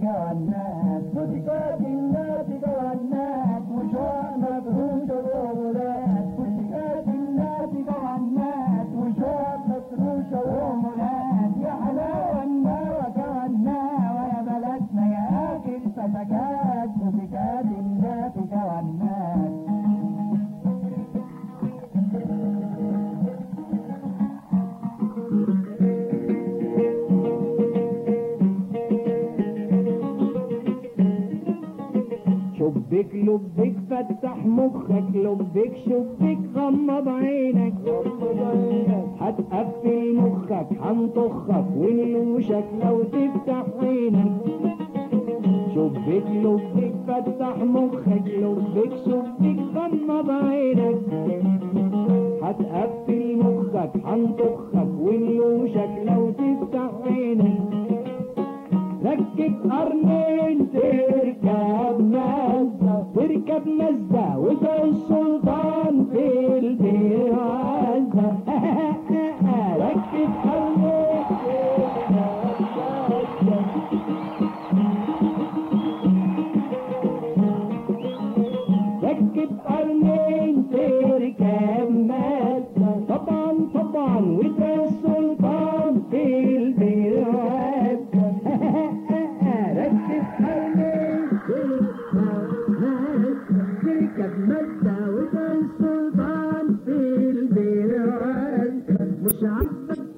والناس موسيقات الناس والناس وشوق مفروش وولاد موسيقات الناس والناس وشوق مفروش وولاد يا حلاوة النوى والنوى يا بلدنا يا أخي الفتكات موسيقات الناس والناس شبك لبك فتح مخك لبك شبك غمض عينك هتقفل مخك هنطخك ونلوشك لو تفتح عينك شبك لبك فتح مخك لبك شبك غمض عينك هتقفل مخك هنطخك ونلوشك لو تفتح عينك ركب قرنين تركب مزة تركب مزة وده السلطان في البيت عزة ركب قرنين ركب قرنين تركب مزة طبعا طبعا وده السلطان في البيت عزة ركب قرنين تركب مزة وده السلطان في البيت عزة مش عاجبك